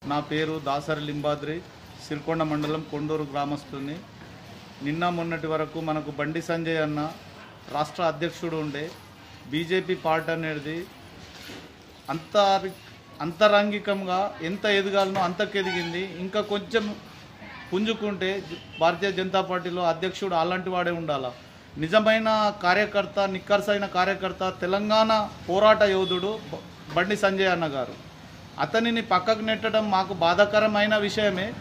నా పేరు దాసరి లింబాద్రి సిరికొండ మండలం కొండూరు గ్రామస్తుని నిన్న మొన్నటి వరకు మనకు బండి సంజయ్ అన్న రాష్ట్ర అధ్యక్షుడు ఉండే బీజేపీ పార్టీ అనేది అంతరి అంతరంగికంగా ఎంత ఎదగాలనో అంతకు ఎదిగింది ఇంకా కొంచెం పుంజుకుంటే జ- భారతీయ జనతా పార్టీలో అధ్యక్షుడు అలాంటి వాడే ఉండాలా నిజమైన కార్యకర్త నిక్కర్సైన కార్యకర్త తెలంగాణ పోరాట యోధుడు బ- బండి సంజయ్ అన్న గారు అతనిని పక్కకు నెట్టడం మాకు బాధాకరమైన విషయమే